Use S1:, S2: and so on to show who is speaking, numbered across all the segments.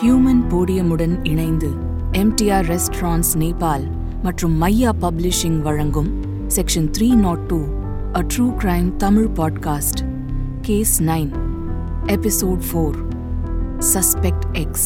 S1: Human போடியமுடன் இணைந்து MTR restaurants Nepal மற்றும் Maiya publishing வழங்கும் section three not two a true crime Tamil podcast case nine episode four suspect ex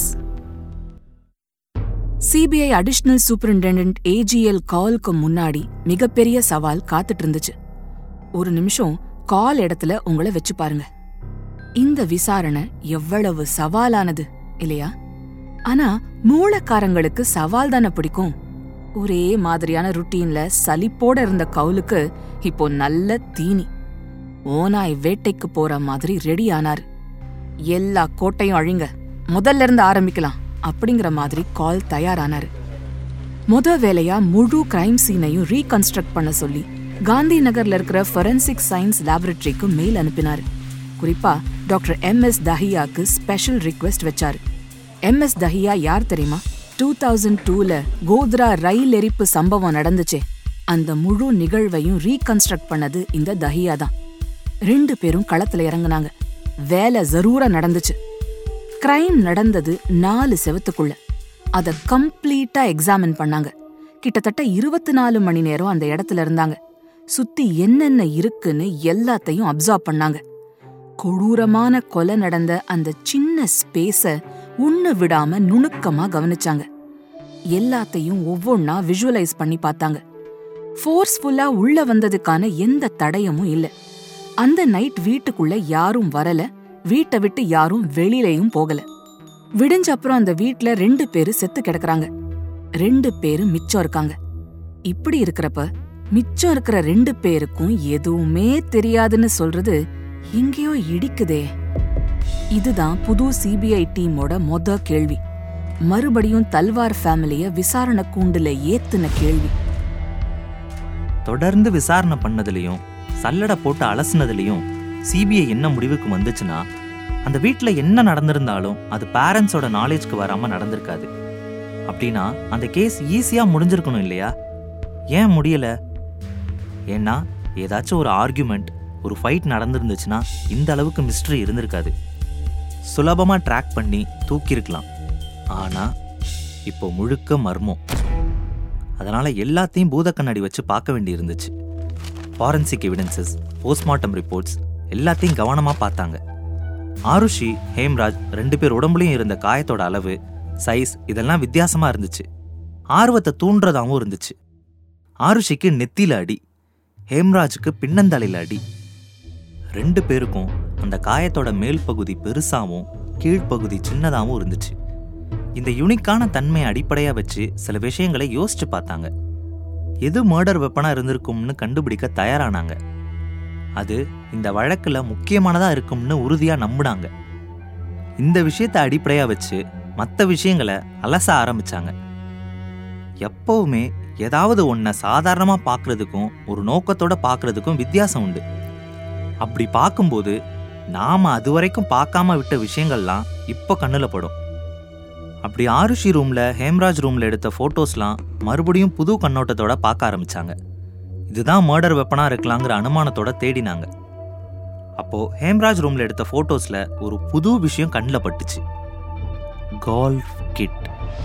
S1: CBI additional superintendent AGL காலுக்கு முன்னாடி மிகப்பெரிய சவால் காத்துட்டு இருந்துச்சு ஒரு நிமிஷம் கால் இடத்துல உங்களை வச்சு பாருங்க இந்த விசாரணை எவ்வளவு சவாலானது இல்லையா ஆனா மூளைக்காரங்களுக்கு சவால் தானே பிடிக்கும் ஒரே மாதிரியான ருட்டீன்ல சலிப்போட இருந்த கவுலுக்கு இப்போ நல்ல தீனி ஓனாய் வேட்டைக்கு போற மாதிரி ரெடி ஆனாரு எல்லா கோட்டையும் அழிங்க முதல்ல இருந்து ஆரம்பிக்கலாம் அப்படிங்கிற மாதிரி கால் தயாரானாரு முத வேலையா முழு கிரைம் சீனையும் ரீகன்ஸ்ட்ரக்ட் பண்ண சொல்லி காந்தி நகர்ல இருக்கிற ஃபொரன்சிக் சயின்ஸ் லேபரட்டரிக்கு மெயில் அனுப்பினாரு குறிப்பா டாக்டர் எம் எஸ் தஹியாக்கு ஸ்பெஷல் ரிக்வெஸ்ட் வச்சாரு எம் எஸ் தஹியா யார் தெரியுமா டூ தௌசண்ட் டூல கோத்ரா ரயில் எரிப்பு சம்பவம் நடந்துச்சே அந்த முழு நிகழ்வையும் ரீகன்ஸ்ட்ரக்ட் பண்ணது இந்த தஹியா தான் ரெண்டு பேரும் களத்துல இறங்குனாங்க வேலை ஜரூரா நடந்துச்சு கிரைம் நடந்தது நாலு செவத்துக்குள்ள அத கம்ப்ளீட்டா எக்ஸாமின் பண்ணாங்க கிட்டத்தட்ட இருபத்தி நாலு மணி நேரம் அந்த இடத்துல இருந்தாங்க சுத்தி என்னென்ன இருக்குன்னு எல்லாத்தையும் அப்சர்வ் பண்ணாங்க கொடூரமான கொலை நடந்த அந்த சின்ன ஸ்பேஸ உண்ணு விடாம நுணுக்கமா கவனிச்சாங்க எல்லாத்தையும் ஒவ்வொன்னா விஷுவலைஸ் பண்ணி பார்த்தாங்க ஃபோர்ஸ்ஃபுல்லா உள்ள வந்ததுக்கான எந்த தடயமும் இல்ல அந்த நைட் வீட்டுக்குள்ள யாரும் வரல வீட்டை விட்டு யாரும் வெளியிலயும் போகல விடிஞ்ச அப்புறம் அந்த வீட்ல ரெண்டு பேரு செத்து கிடக்குறாங்க ரெண்டு பேரு மிச்சம் இருக்காங்க இப்படி இருக்கிறப்ப மிச்சம் இருக்கிற ரெண்டு பேருக்கும் எதுவுமே தெரியாதுன்னு சொல்றது எங்கேயோ இடிக்குதே இதுதான் புது சிபிஐ டீமோட மொத கேள்வி மறுபடியும் தல்வார் ஃபேமிலிய விசாரணை கூண்டுல ஏத்துன கேள்வி
S2: தொடர்ந்து விசாரணை பண்ணதுலயும் சல்லடை போட்டு அலசுனதுலயும் சிபிஐ என்ன முடிவுக்கு வந்துச்சுன்னா அந்த வீட்டில் என்ன நடந்திருந்தாலும் அது பேரண்ட்ஸோட நாலேஜ்க்கு வராம நடந்திருக்காது அப்படின்னா அந்த கேஸ் ஈஸியா முடிஞ்சிருக்கணும் இல்லையா ஏன் முடியல ஏன்னா ஏதாச்சும் ஒரு ஆர்கியூமெண்ட் ஒரு ஃபைட் நடந்திருந்துச்சுன்னா இந்த அளவுக்கு மிஸ்ட்ரி இருந்திருக்காது சுலபமாக ட்ராக் பண்ணி தூக்கியிருக்கலாம் ஆனால் இப்போ முழுக்க மர்மம் அதனால் எல்லாத்தையும் பூத கண்ணாடி வச்சு பார்க்க வேண்டி இருந்துச்சு ஃபாரன்சிக் எவிடன்சஸ் போஸ்ட்மார்ட்டம் ரிப்போர்ட்ஸ் எல்லாத்தையும் கவனமாக பார்த்தாங்க ஆருஷி ஹேம்ராஜ் ரெண்டு பேர் உடம்புலையும் இருந்த காயத்தோட அளவு சைஸ் இதெல்லாம் வித்தியாசமாக இருந்துச்சு ஆர்வத்தை தூண்டுறதாகவும் இருந்துச்சு ஆருஷிக்கு நெத்தியில அடி ஹேம்ராஜுக்கு பின்னந்தலையில் அடி ரெண்டு பேருக்கும் அந்த காயத்தோட மேல் பகுதி பெருசாவும் கீழ்ப்பகுதி சின்னதாகவும் இருந்துச்சு இந்த யுனிக்கான தன்மையை அடிப்படையாக வச்சு சில விஷயங்களை யோசிச்சு பார்த்தாங்க எது மர்டர் வெப்பனா இருந்திருக்கும்னு கண்டுபிடிக்க தயாரானாங்க அது இந்த வழக்கில் முக்கியமானதாக இருக்கும்னு உறுதியாக நம்பினாங்க இந்த விஷயத்தை அடிப்படையாக வச்சு மற்ற விஷயங்களை அலச ஆரம்பிச்சாங்க எப்பவுமே ஏதாவது ஒன்றை சாதாரணமாக பார்க்கறதுக்கும் ஒரு நோக்கத்தோட பார்க்கறதுக்கும் வித்தியாசம் உண்டு அப்படி பார்க்கும்போது நாம் அதுவரைக்கும் பார்க்காம விட்ட விஷயங்கள்லாம் இப்போ கண்ணில் படும் அப்படி ஆருஷி ரூமில் ஹேம்ராஜ் ரூமில் எடுத்த ஃபோட்டோஸ்லாம் மறுபடியும் புது கண்ணோட்டத்தோட பார்க்க ஆரம்பிச்சாங்க இதுதான் மர்டர் வெப்பனாக இருக்கலாங்கிற அனுமானத்தோட தேடினாங்க அப்போது ஹேம்ராஜ் ரூமில் எடுத்த ஃபோட்டோஸில் ஒரு புது விஷயம் கண்ணில் பட்டுச்சு கால்ஃப் கிட்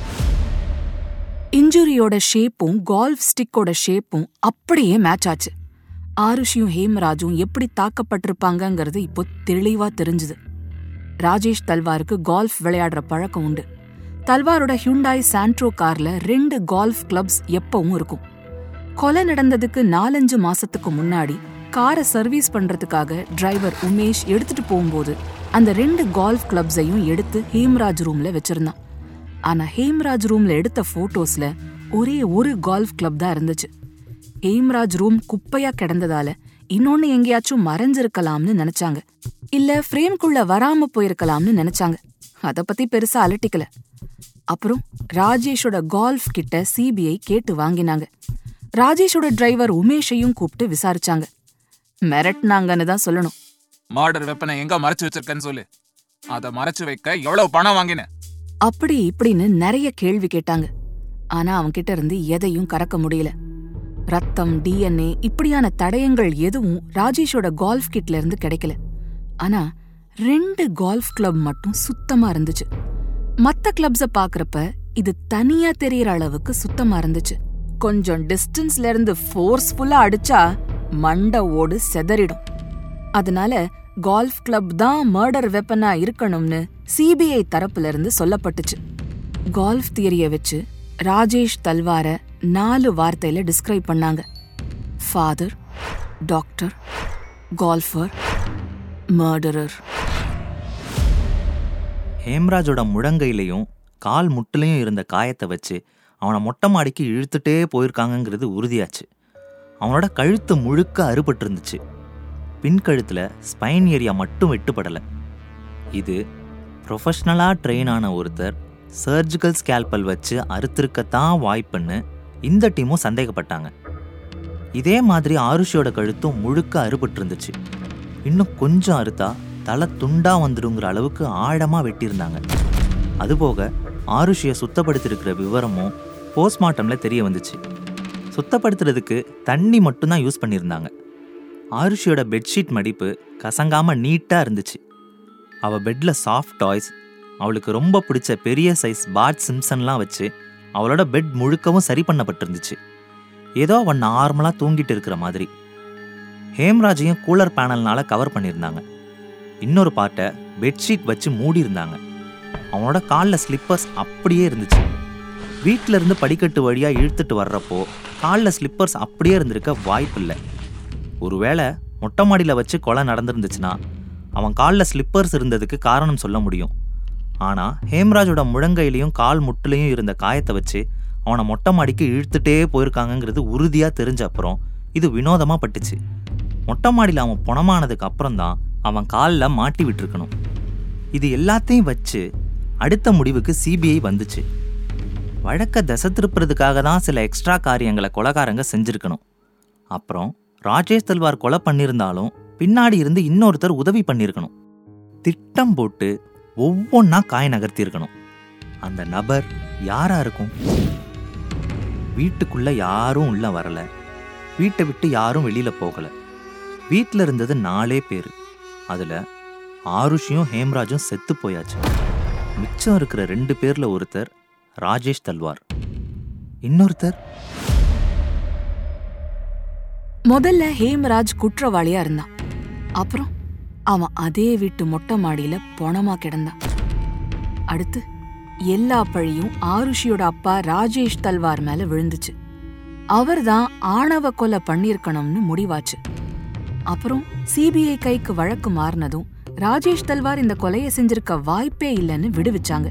S1: இன்ஜுரியோட ஷேப்பும் கால்ஃப் ஸ்டிக்கோட ஷேப்பும் அப்படியே மேட்ச் ஆச்சு ஆருஷியும் ஹேம்ராஜும் எப்படி தாக்கப்பட்டிருப்பாங்கங்கிறது இப்போ தெளிவா தெரிஞ்சுது ராஜேஷ் தல்வாருக்கு கால்ஃப் விளையாடுற பழக்கம் உண்டு தல்வாரோட ஹியூண்டாய் சாண்ட்ரோ கார்ல ரெண்டு கால்ஃப் கிளப்ஸ் எப்பவும் இருக்கும் கொலை நடந்ததுக்கு நாலஞ்சு மாசத்துக்கு முன்னாடி காரை சர்வீஸ் பண்றதுக்காக டிரைவர் உமேஷ் எடுத்துட்டு போகும்போது அந்த ரெண்டு கால்ஃப் கிளப்ஸையும் எடுத்து ஹேம்ராஜ் ரூம்ல வச்சிருந்தான் ஆனா ஹேம்ராஜ் ரூம்ல எடுத்த போட்டோஸ்ல ஒரே ஒரு கால்ஃப் கிளப் தான் இருந்துச்சு ஹேம்ராஜ் ரூம் குப்பையா கிடந்ததால இன்னொன்னு எங்கேயாச்சும் மறைஞ்சிருக்கலாம்னு நினைச்சாங்க இல்ல ஃப்ரேம்குள்ள வராம போயிருக்கலாம்னு நினைச்சாங்க அத பத்தி பெருசா அலட்டிக்கல அப்புறம் ராஜேஷோட கால்ஃப் கிட்ட சிபிஐ கேட்டு வாங்கினாங்க ராஜேஷோட டிரைவர் உமேஷையும் கூப்பிட்டு விசாரிச்சாங்க மிரட்டினாங்கன்னு தான் சொல்லணும்
S3: மாடர் வெப்பனை எங்க மறைச்சு வச்சிருக்கேன்னு சொல்லு அத மறைச்சு வைக்க எவ்வளவு பணம் வாங்கின
S1: அப்படி இப்படின்னு நிறைய கேள்வி கேட்டாங்க ஆனா அவன்கிட்ட இருந்து எதையும் கறக்க முடியல ரத்தம் டிஎன்ஏ இப்படியான தடயங்கள் எதுவும் ராஜேஷோட கால்ஃப் கிட்ல இருந்து கிடைக்கல ஆனா ரெண்டு கால்ஃப் கிளப் மட்டும் சுத்தமா இருந்துச்சு மத்த கிளப்ஸ பாக்குறப்ப இது தனியா தெரியற அளவுக்கு சுத்தமா இருந்துச்சு கொஞ்சம் டிஸ்டன்ஸ்ல இருந்து ஃபோர்ஸ்ஃபுல்லா அடிச்சா மண்ட ஓடு செதறிடும் அதனால கால்ஃப் கிளப் தான் மர்டர் வெப்பனா இருக்கணும்னு சிபிஐ தரப்புல இருந்து சொல்லப்பட்டுச்சு கால்ஃப் தியரிய வச்சு ராஜேஷ் தல்வார நாலு வார்த்தையில டிஸ்கிரைப் பண்ணாங்க ஃபாதர் டாக்டர் கால்ஃபர் மர்டரர்
S2: ஹேம்ராஜோட முழங்கையிலையும் கால் முட்டிலையும் இருந்த காயத்தை வச்சு அவனை மொட்டை மாடிக்கு இழுத்துட்டே போயிருக்காங்கங்கிறது உறுதியாச்சு அவனோட கழுத்து முழுக்க அறுபட்டு இருந்துச்சு பின்கழுத்தில் ஸ்பைன் ஏரியா மட்டும் வெட்டுப்படலை இது ப்ரொஃபஷ்னலாக ட்ரெயின் ஆன ஒருத்தர் சர்ஜிக்கல் ஸ்கேல்பல் வச்சு அறுத்திருக்கத்தான் வாய்ப்புன்னு இந்த டீமும் சந்தேகப்பட்டாங்க இதே மாதிரி ஆருஷியோட கழுத்தும் முழுக்க அறுபட்டு இருந்துச்சு இன்னும் கொஞ்சம் அறுத்தா தலை துண்டா வந்துடுங்கிற அளவுக்கு ஆழமாக வெட்டியிருந்தாங்க அதுபோக ஆருஷியை சுத்தப்படுத்தியிருக்கிற விவரமும் போஸ்ட்மார்ட்டமில் தெரிய வந்துச்சு சுத்தப்படுத்துறதுக்கு தண்ணி மட்டும்தான் யூஸ் பண்ணியிருந்தாங்க ஆருஷியோட பெட்ஷீட் மடிப்பு கசங்காம நீட்டாக இருந்துச்சு அவள் பெட்டில் சாஃப்ட் டாய்ஸ் அவளுக்கு ரொம்ப பிடிச்ச பெரிய சைஸ் பாட் சிம்சன்லாம் வச்சு அவளோட பெட் முழுக்கவும் சரி பண்ணப்பட்டிருந்துச்சு ஏதோ அவன் நார்மலாக தூங்கிட்டு இருக்கிற மாதிரி ஹேம்ராஜையும் கூலர் பேனல்னால கவர் பண்ணியிருந்தாங்க இன்னொரு பார்ட்டை பெட்ஷீட் வச்சு மூடி இருந்தாங்க அவனோட காலில் ஸ்லிப்பர்ஸ் அப்படியே இருந்துச்சு வீட்டில இருந்து படிக்கட்டு வழியாக இழுத்துட்டு வர்றப்போ காலில் ஸ்லிப்பர்ஸ் அப்படியே இருந்திருக்க வாய்ப்பில்லை ஒருவேளை மொட்டை மாடியில் வச்சு கொலை நடந்திருந்துச்சுன்னா அவன் காலில் ஸ்லிப்பர்ஸ் இருந்ததுக்கு காரணம் சொல்ல முடியும் ஆனால் ஹேம்ராஜோட முழங்கையிலையும் கால் முட்டிலையும் இருந்த காயத்தை வச்சு அவனை மொட்டை மாடிக்கு இழுத்துட்டே போயிருக்காங்கங்கிறது உறுதியாக தெரிஞ்ச அப்புறம் இது வினோதமாக பட்டுச்சு மொட்டை மாடியில் அவன் புணமானதுக்கு அப்புறம் தான் அவன் காலில் மாட்டி விட்டுருக்கணும் இது எல்லாத்தையும் வச்சு அடுத்த முடிவுக்கு சிபிஐ வந்துச்சு வழக்க திசை திருப்புறதுக்காக தான் சில எக்ஸ்ட்ரா காரியங்களை கொலைகாரங்க செஞ்சிருக்கணும் அப்புறம் ராஜேஷ் தல்வார் கொலை பண்ணியிருந்தாலும் பின்னாடி இருந்து இன்னொருத்தர் உதவி பண்ணியிருக்கணும் திட்டம் போட்டு ஒவ்வொன்றா காய் நகர்த்தியிருக்கணும் அந்த நபர் யாரா இருக்கும் வீட்டுக்குள்ள யாரும் உள்ள வரல வீட்டை விட்டு யாரும் வெளியில போகல வீட்டில் இருந்தது நாலே பேர் அதுல ஆருஷியும் ஹேம்ராஜும் செத்து போயாச்சு மிச்சம் இருக்கிற ரெண்டு பேர்ல ஒருத்தர் ராஜேஷ் தல்வார் இன்னொருத்தர்
S1: முதல்ல ஹேம்ராஜ் குற்றவாளியா இருந்தான் அப்புறம் அவன் அதே வீட்டு மொட்டை மாடியில பொணமா கிடந்தான் அடுத்து எல்லா பழியும் ஆருஷியோட அப்பா ராஜேஷ் தல்வார் மேல விழுந்துச்சு அவர்தான் ஆணவ கொலை பண்ணிருக்கணும்னு முடிவாச்சு அப்புறம் சிபிஐ கைக்கு வழக்கு மாறினதும் ராஜேஷ் தல்வார் இந்த கொலையை செஞ்சிருக்க வாய்ப்பே இல்லைன்னு விடுவிச்சாங்க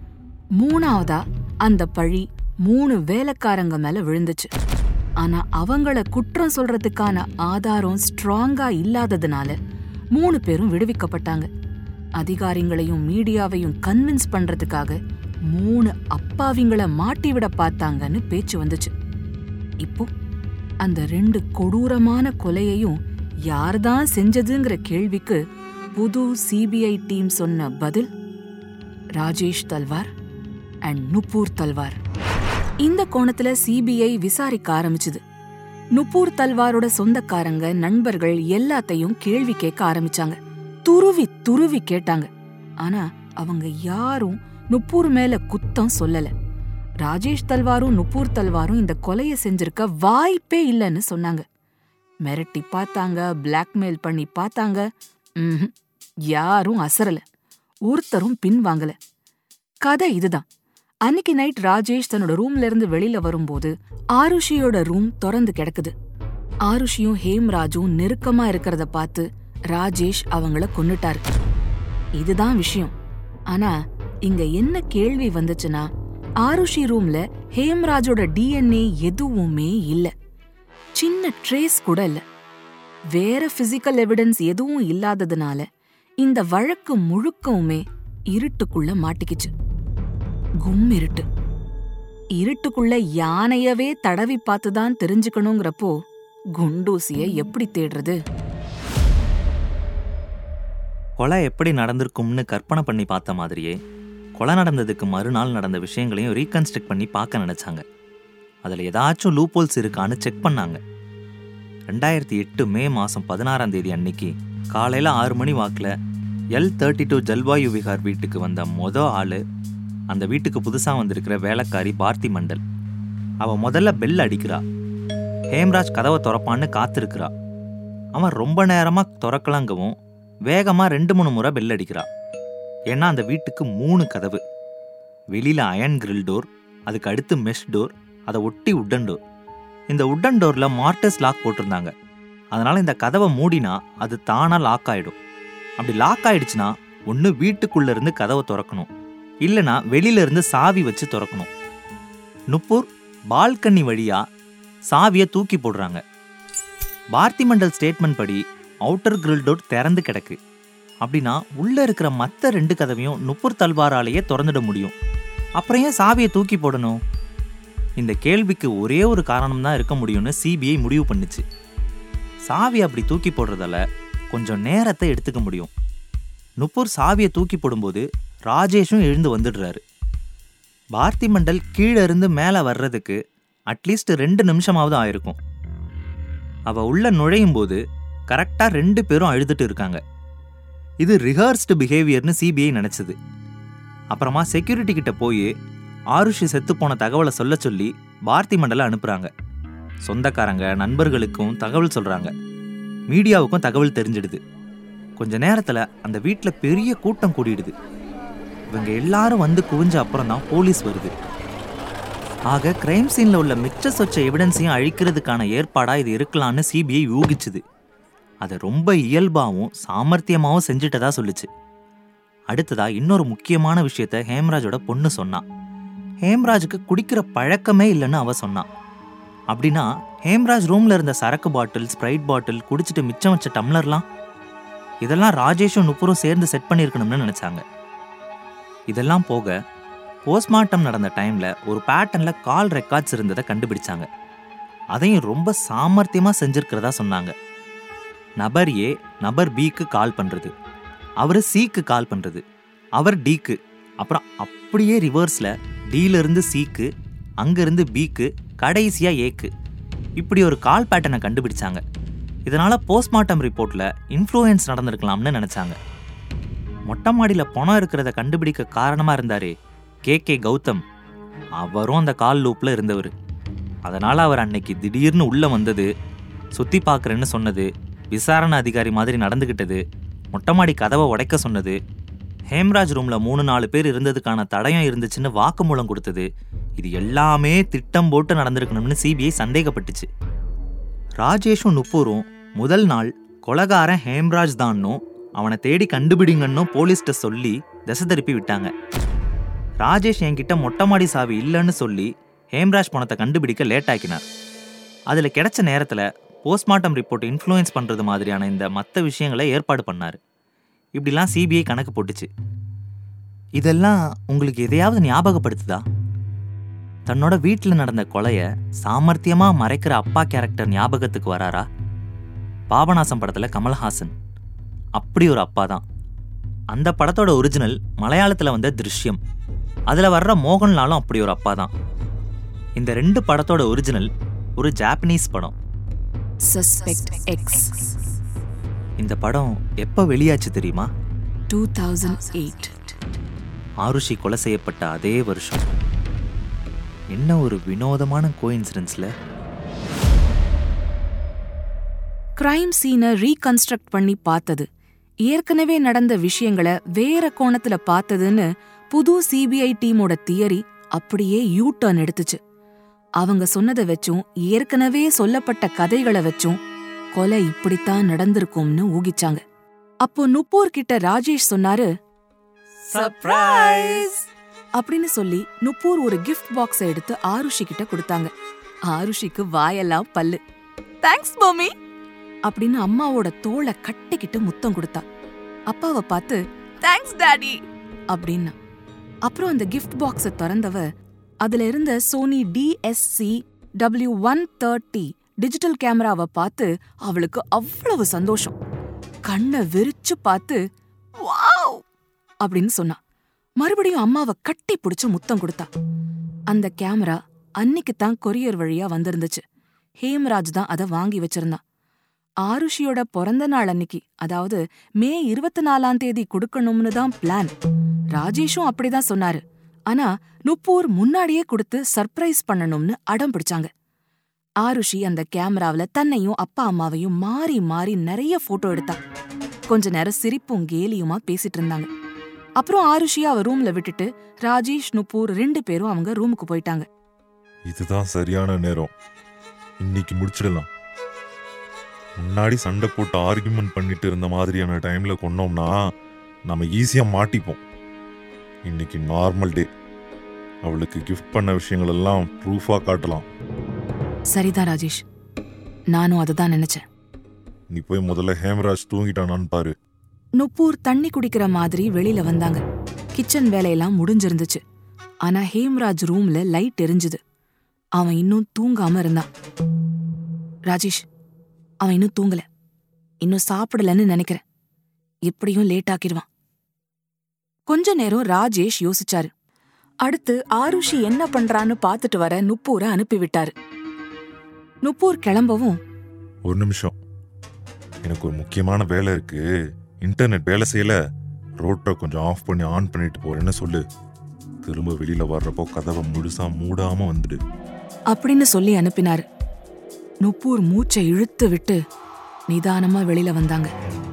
S1: மூணாவதா அந்த பழி மூணு வேலைக்காரங்க மேல விழுந்துச்சு ஆனா அவங்கள குற்றம் சொல்றதுக்கான ஆதாரம் ஸ்ட்ராங்கா இல்லாததுனால மூணு பேரும் விடுவிக்கப்பட்டாங்க அதிகாரிங்களையும் மீடியாவையும் கன்வின்ஸ் பண்றதுக்காக மூணு அப்பாவிங்கள மாட்டி விட பார்த்தாங்கன்னு பேச்சு வந்துச்சு இப்போ அந்த ரெண்டு கொடூரமான கொலையையும் யார்தான் செஞ்சதுங்கிற கேள்விக்கு புது சிபிஐ டீம் சொன்ன பதில் ராஜேஷ் தல்வார் அண்ட் நுப்பூர் தல்வார் இந்த கோணத்துல சிபிஐ விசாரிக்க ஆரம்பிச்சுது நுப்பூர் தல்வாரோட சொந்தக்காரங்க நண்பர்கள் எல்லாத்தையும் கேள்வி கேட்க ஆரம்பிச்சாங்க துருவி துருவி கேட்டாங்க ஆனா அவங்க யாரும் நுப்பூர் மேல குத்தம் சொல்லல ராஜேஷ் தல்வாரும் நுப்பூர் தல்வாரும் இந்த கொலையை செஞ்சிருக்க வாய்ப்பே இல்லைன்னு சொன்னாங்க மிரட்டி பார்த்தாங்க பிளாக்மெயில் பண்ணி பார்த்தாங்க ம்ஹும். யாரும் அசரல ஒருத்தரும் பின் வாங்கல கதை இதுதான் அன்னைக்கு நைட் ராஜேஷ் தன்னோட ரூம்ல இருந்து வெளியில வரும்போது ஆருஷியோட ரூம் திறந்து கிடக்குது ஆருஷியும் ஹேம்ராஜும் நெருக்கமா இருக்கிறத பார்த்து ராஜேஷ் அவங்கள கொன்னுட்டாரு இதுதான் விஷயம் ஆனா இங்க என்ன கேள்வி வந்துச்சுன்னா ஆருஷி ரூம்ல ஹேம்ராஜோட டிஎன்ஏ எதுவுமே இல்ல சின்ன ட்ரேஸ் கூட இல்ல வேற பிசிக்கல் எவிடன்ஸ் எதுவும் இல்லாததுனால இந்த வழக்கு முழுக்கவுமே இருட்டுக்குள்ள மாட்டிக்கிச்சு கும் இருட்டு இருட்டுக்குள்ள யானையவே தடவி பார்த்துதான் தெரிஞ்சுக்கணுங்கிறப்போ குண்டூசிய எப்படி தேடுறது
S2: கொலை எப்படி நடந்திருக்கும்னு கற்பனை பண்ணி பார்த்த மாதிரியே கொலை நடந்ததுக்கு மறுநாள் நடந்த விஷயங்களையும் ரீகன்ஸ்ட்ரக்ட் பண்ணி பார்க்க நினைச்சாங்க அதில் ஏதாச்சும் லூப்போல்ஸ் இருக்கான்னு செக் பண்ணாங்க ரெண்டாயிரத்தி எட்டு மே மாதம் பதினாறாம் தேதி அன்னைக்கு காலையில் ஆறு மணி வாக்கில் L thirty two Jalvayu Vihar வீட்டுக்கு வந்த மொத ஆள் அந்த வீட்டுக்கு புதுசா வந்திருக்கிற வேலைக்காரி பார்த்தி மண்டல் அவ முதல்ல பெல் அடிக்கிறா ஹேம்ராஜ் கதவை திறப்பான்னு காத்திருக்கிறா அவன் ரொம்ப நேரமா திறக்கலங்கவும் வேகமா ரெண்டு மூணு முறை பெல் அடிக்கிறா ஏன்னா அந்த வீட்டுக்கு மூணு கதவு வெளியில அயன் கிரில் டோர் அதுக்கு அடுத்து மெஷ் டோர் அதை ஒட்டி உட்டன் டோர் இந்த உட்டன் டோர்ல மார்டஸ் லாக் போட்டிருந்தாங்க அதனால இந்த கதவை மூடினா அது தானா லாக் ஆயிடும் அப்படி லாக் ஆயிடுச்சுன்னா ஒன்று வீட்டுக்குள்ள இருந்து கதவை திறக்கணும் இல்லைனா வெளியில இருந்து சாவி வச்சு திறக்கணும் நுப்பூர் பால்கனி வழியா சாவியை தூக்கி போடுறாங்க பார்த்தி மண்டல் ஸ்டேட்மெண்ட் படி அவுட்டர் கிரில் டோர் திறந்து கிடக்கு அப்படின்னா உள்ள இருக்கிற மற்ற ரெண்டு கதவையும் நுப்பூர் தல்வாராலேயே திறந்துட முடியும் அப்புறம் ஏன் சாவியை தூக்கி போடணும் இந்த கேள்விக்கு ஒரே ஒரு காரணம் தான் இருக்க முடியும்னு சிபிஐ முடிவு பண்ணுச்சு சாவி அப்படி தூக்கி போடுறதால கொஞ்சம் நேரத்தை எடுத்துக்க முடியும் நுப்பூர் சாவியை தூக்கி போடும்போது ராஜேஷும் எழுந்து வந்துடுறாரு பார்த்தி மண்டல் கீழே இருந்து மேலே வர்றதுக்கு அட்லீஸ்ட் ரெண்டு நிமிஷமாவது ஆயிருக்கும் அவ உள்ள நுழையும் போது கரெக்டாக ரெண்டு பேரும் அழுதுட்டு இருக்காங்க இது ரிஹர்ஸ்டு பிஹேவியர்னு சிபிஐ நினைச்சது அப்புறமா செக்யூரிட்டி கிட்ட போய் ஆருஷி செத்து போன தகவலை சொல்ல சொல்லி பார்த்தி மண்டலை அனுப்புறாங்க சொந்தக்காரங்க நண்பர்களுக்கும் தகவல் சொல்றாங்க மீடியாவுக்கும் தகவல் தெரிஞ்சிடுது கொஞ்ச நேரத்துல அந்த வீட்டில் பெரிய கூட்டம் கூடிடுது இவங்க எல்லாரும் வந்து குவிஞ்ச அப்புறம் தான் போலீஸ் வருது ஆக கிரைம் சீன்ல உள்ள மிச்ச சொச்ச எவிடன்ஸையும் அழிக்கிறதுக்கான ஏற்பாடா இது இருக்கலாம்னு சிபிஐ யூகிச்சுது அதை ரொம்ப இயல்பாவும் சாமர்த்தியமாவும் செஞ்சுட்டதா சொல்லுச்சு அடுத்ததா இன்னொரு முக்கியமான விஷயத்த ஹேம்ராஜோட பொண்ணு சொன்னா ஹேம்ராஜுக்கு குடிக்கிற பழக்கமே இல்லைன்னு அவ சொன்னான் அப்படின்னா ஹேம்ராஜ் ரூம்ல இருந்த சரக்கு பாட்டில் ஸ்ப்ரைட் பாட்டில் குடிச்சிட்டு மிச்சம் வச்ச டம்ளர்லாம் இதெல்லாம் ராஜேஷும் நுப்புரும் சேர்ந்து செட் பண்ணியிருக்கணும்னு நினைச்சாங்க இதெல்லாம் போக போஸ்ட்மார்ட்டம் நடந்த டைம்ல ஒரு பேட்டர்ன்ல கால் ரெக்கார்ட்ஸ் இருந்ததை கண்டுபிடிச்சாங்க அதையும் ரொம்ப சாமர்த்தியமா செஞ்சிருக்கிறதா சொன்னாங்க நபர் ஏ நபர் பிக்கு கால் பண்றது அவர் சிக்கு கால் பண்றது அவர் டிக்கு அப்புறம் அப்படியே ரிவர்ஸ்ல டில இருந்து சிக்கு அங்கிருந்து பிக்கு கடைசியா ஏக்கு இப்படி ஒரு கால் பேட்டர்னை கண்டுபிடிச்சாங்க இதனால போஸ்ட்மார்ட்டம் ரிப்போர்ட்ல இன்ஃப்ளூயன்ஸ் நடந்திருக்கலாம்னு நினைச்சாங்க மொட்டை மாடியில பணம் இருக்கிறத கண்டுபிடிக்க காரணமா இருந்தாரே கே கே கௌதம் அவரும் அந்த கால் லூப்ல இருந்தவர் அதனால அவர் அன்னைக்கு திடீர்னு உள்ள வந்தது சுத்தி பார்க்கறேன்னு சொன்னது விசாரணை அதிகாரி மாதிரி நடந்துகிட்டது மொட்டை மாடி கதவை உடைக்க சொன்னது ஹேம்ராஜ் ரூம்ல மூணு நாலு பேர் இருந்ததுக்கான தடயம் இருந்துச்சுன்னு வாக்குமூலம் கொடுத்தது இது எல்லாமே திட்டம் போட்டு நடந்திருக்கணும்னு சிபிஐ சந்தேகப்பட்டுச்சு ராஜேஷும் நுப்பூரும் முதல் நாள் கொலகாரன் ஹேம்ராஜ் தான்னும் அவனை தேடி கண்டுபிடிங்கன்னும் போலீஸ்கிட்ட சொல்லி திசை திருப்பி விட்டாங்க ராஜேஷ் என்கிட்ட மொட்டை மாடி சாவி இல்லைன்னு சொல்லி ஹேம்ராஜ் பணத்தை கண்டுபிடிக்க லேட் ஆக்கினார் அதில் கிடைச்ச நேரத்தில் போஸ்ட்மார்ட்டம் ரிப்போர்ட் இன்ஃப்ளூயன்ஸ் பண்ணுறது மாதிரியான இந்த மற்ற விஷயங்களை ஏற்பாடு பண்ணார் இப்படிலாம் சிபிஐ கணக்கு போட்டுச்சு இதெல்லாம் உங்களுக்கு எதையாவது ஞாபகப்படுத்துதா தன்னோட வீட்டில் நடந்த கொலைய சாமர்த்தியமா மறைக்கிற அப்பா கேரக்டர் ஞாபகத்துக்கு வராரா பாபநாசம் படத்துல கமல்ஹாசன் அப்படி ஒரு அப்பா தான் அந்த படத்தோட ஒரிஜினல் மலையாளத்துல வந்த திருஷ்யம் அதுல வர்ற மோகன்லாலும் அப்படி ஒரு அப்பா தான் இந்த ரெண்டு படத்தோட ஒரிஜினல் ஒரு ஜாப்பனீஸ் படம்
S1: சஸ்பெக்ட் எக்ஸ்
S2: இந்த படம் எப்போ வெளியாச்சு தெரியுமா
S1: டூ தௌசண்ட் எயிட்
S2: ஆருஷி கொலை செய்யப்பட்ட அதே வருஷம் என்ன ஒரு வினோதமான கோயின்சிடன்ஸ்ல
S1: கிரைம் சீனை ரீகன்ஸ்ட்ரக்ட் பண்ணி பார்த்தது ஏற்கனவே நடந்த விஷயங்களை வேற கோணத்துல பார்த்ததுன்னு புது சிபிஐ டீமோட தியரி அப்படியே யூ டர்ன் எடுத்துச்சு அவங்க சொன்னதை வச்சும் ஏற்கனவே சொல்லப்பட்ட கதைகளை வச்சும் கொலை இப்படித்தான் நடந்திருக்கும்னு ஊகிச்சாங்க அப்போ நுப்பூர் கிட்ட ராஜேஷ் சொன்னாரு சர்ப்ரைஸ் அப்படின்னு சொல்லி நுப்பூர் ஒரு கிஃப்ட் பாக்ஸ எடுத்து ஆருஷி கிட்ட கொடுத்தாங்க ஆருஷிக்கு வாயெல்லாம் பல்லு தேங்க்ஸ் மம்மி அப்படின்னு அம்மாவோட தோளை கட்டிக்கிட்டு முத்தம் கொடுத்தா அப்பாவை பார்த்து தேங்க்ஸ் டாடி அப்படின்னா அப்புறம் அந்த கிஃப்ட் பாக்ஸ திறந்தவ அதுல இருந்த Sony DSC W one thirty digital கேமராவை பார்த்து அவளுக்கு அவ்வளவு சந்தோஷம் கண்ணை விரிச்சு பார்த்து வாவ் அப்படின்னு சொன்னா மறுபடியும் அம்மாவை கட்டி பிடிச்சு முத்தம் கொடுத்தா அந்த கேமரா அன்னைக்கு தான் கொரியர் வழியா வந்திருந்துச்சு ஹேம்ராஜ் தான் அதை வாங்கி வச்சிருந்தான் ஆருஷியோட பிறந்த நாள் அன்னைக்கு அதாவது மே இருபத்தி நாலாம் தேதி கொடுக்கணும்னு தான் பிளான் ராஜேஷும் அப்படிதான் சொன்னாரு ஆனா நுப்பூர் முன்னாடியே கொடுத்து சர்ப்ரைஸ் பண்ணணும்னு அடம் பிடிச்சாங்க ஆருஷி அந்த கேமராவுல தன்னையும் அப்பா அம்மாவையும் மாறி மாறி நிறைய போட்டோ எடுத்தா கொஞ்ச நேரம் சிரிப்பும் கேலியுமா பேசிட்டு இருந்தாங்க அப்புறம் ஆருஷிய அவ ரூம்ல விட்டுட்டு ராஜேஷ் நுப்பூர் ரெண்டு பேரும் அவங்க ரூமுக்கு போயிட்டாங்க
S4: இதுதான் சரியான நேரம் இன்னைக்கு முடிச்சிடலாம் முன்னாடி சண்டை போட்டு ஆர்குமெண்ட் பண்ணிட்டு இருந்த மாதிரியான டைம்ல கொண்டோம்னா நம்ம ஈஸியா மாட்டிப்போம் இன்னைக்கு நார்மல் டே அவளுக்கு கிஃப்ட் பண்ண விஷயங்கள் எல்லாம் ப்ரூஃபா காட்டலாம்
S1: சரிதான் ராஜேஷ் நானும் அதுதான் நினைச்சேன்
S4: நீ போய் முதல்ல ஹேமராஜ் தூங்கிட்டானான்னு பாரு
S1: நுப்பூர் தண்ணி குடிக்கிற மாதிரி வெளியில வந்தாங்க கிச்சன் வேலையெல்லாம் முடிஞ்சிருந்துச்சு ஆனா ஹேம்ராஜ் ரூம்ல லைட் எரிஞ்சுது அவன் இன்னும் தூங்காம இருந்தான் ராஜேஷ் அவன் இன்னும் தூங்கல இன்னும் சாப்பிடலன்னு நினைக்கிறேன் எப்படியும் லேட் ஆக்கிடுவான் கொஞ்ச நேரம் ராஜேஷ் யோசிச்சாரு அடுத்து ஆருஷி என்ன பண்றான்னு பார்த்துட்டு வர நுப்பூரை அனுப்பிவிட்டாரு நுப்பூர் கிளம்பவும்
S4: ஒரு நிமிஷம் எனக்கு ஒரு முக்கியமான வேலை இருக்கு இன்டர்நெட் வேலை செய்யல ரோட்டை கொஞ்சம் ஆஃப் பண்ணி ஆன் பண்ணிட்டு போறேன்னு சொல்லு திரும்ப வெளியில வர்றப்போ கதவை முழுசா மூடாம வந்துடு
S1: அப்படின்னு சொல்லி அனுப்பினாரு நுப்பூர் மூச்சை இழுத்து விட்டு நிதானமா வெளியில வந்தாங்க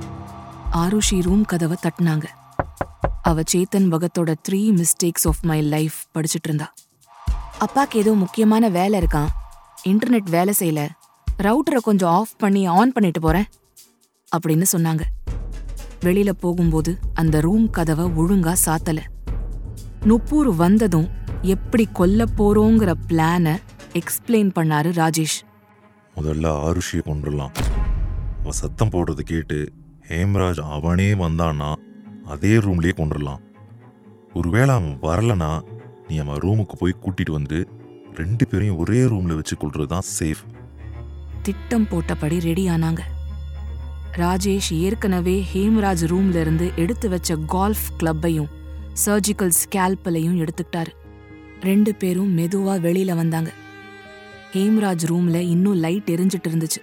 S1: ஆருஷி ரூம் கதவை தட்டுனாங்க அவ சேத்தன் பகத்தோட three mistakes of my life படிச்சிட்டு இருந்தா அப்பாக்கு ஏதோ முக்கியமான வேலை இருக்கான் இன்டர்நெட் வேலை செய்யல ரவுட்டரை கொஞ்சம் ஆஃப் பண்ணி ஆன் பண்ணிட்டு போறேன் அப்படின்னு சொன்னாங்க வெளியில போகும்போது அந்த ரூம் கதவை ஒழுங்கா சாத்தல நுப்பூர் வந்ததும் எப்படி கொல்ல போறோங்கிற பிளான எக்ஸ்பிளைன் பண்ணாரு ராஜேஷ்
S4: முதல்ல ஆருஷியை கொண்டுடலாம் அவ சத்தம் போடுறது கேட்டு ஹேம்ராஜ் அவனே வந்தான்னா அதே ரூம்லயே கொண்டுடலாம் ஒருவேளை அவன் வரலனா நீ அவன் ரூமுக்கு போய் கூட்டிட்டு வந்து ரெண்டு பேரையும் ஒரே ரூம்ல வச்சு கொள்றது தான் சேஃப்
S1: திட்டம் போட்டபடி ரெடி ஆனாங்க ராஜேஷ் ஏற்கனவே ஹேம்ராஜ் ரூம்ல இருந்து எடுத்து வச்ச கால்ஃப் கிளப்பையும் சர்ஜிக்கல் ஸ்கேல்பலையும் எடுத்துக்கிட்டாரு ரெண்டு பேரும் மெதுவா வெளியில வந்தாங்க ஹேம்ராஜ் ரூம்ல இன்னும் லைட் எரிஞ்சிட்டு இருந்துச்சு